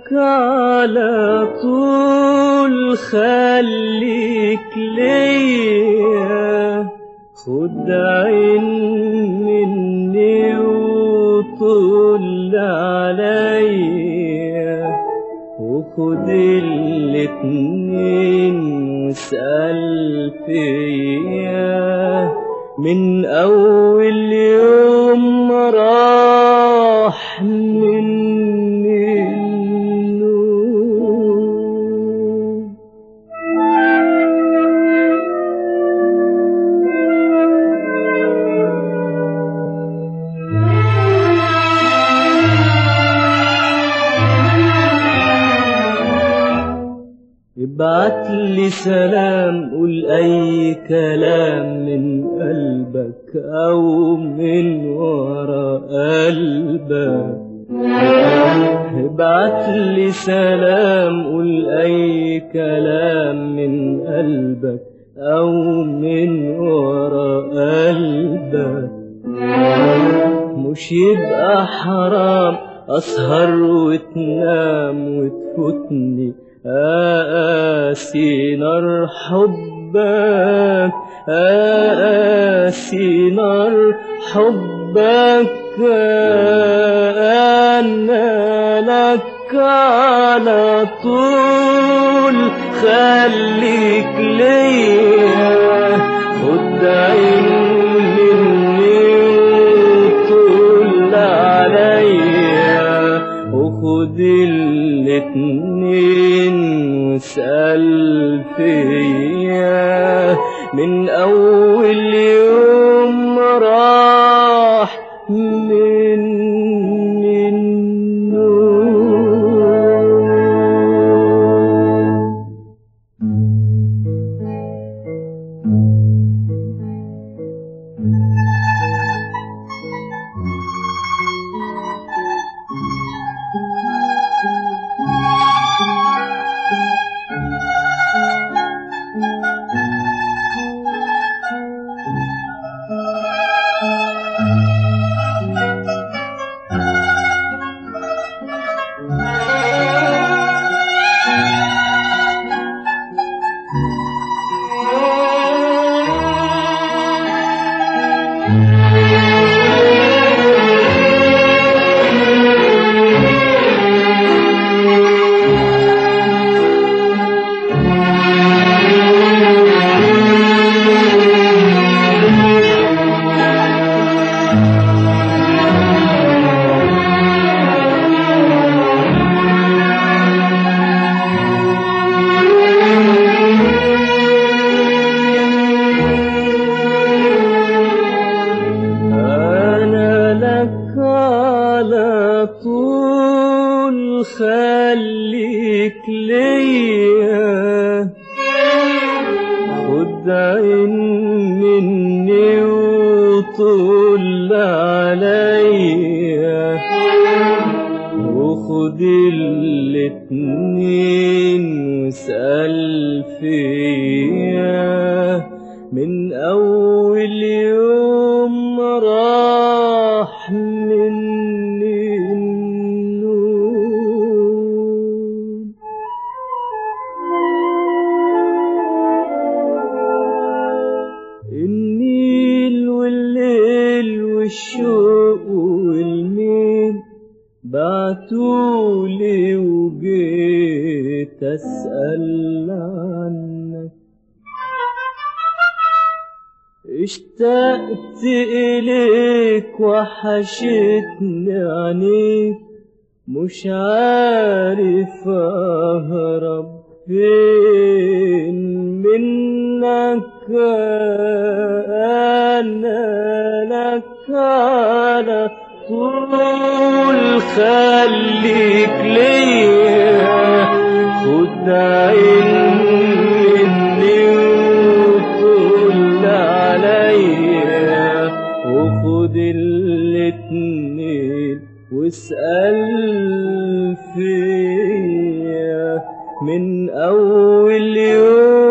على طول خليك ليا خد عين مني وطل عليا وخد الاتنين واسأل فيا من أول يوم ما راح مني النوم ابعت لي سلام قول اي كلام من قلبك او من ورا قلبك ابعت لي سلام قول اي كلام من قلبك او من ورا قلبك مش يبقى حرام اسهر وتنام وتفوتني آسي نار حبك آسي نار حبك أنا لك على طول خليك ليا خد عين مني وطول عليا وخد الاتنين واسأل فيا من أول يوم ما راح مني النوم أنا لك على طول خليك ليا خد عين مني وطول عليا وخد الاتنين واسأل فيا من أول يوم ما راح مني النوم النيل والليل والشوق والميل بعتولي وجيت أسأل عنك اشتقت إليك وحشتني عينيك مش عارف أهرب فين منك أنا لك على طول خليك ليا خد عين مني وطول عليا وخد الاتنين واسأل فيا من أول يوم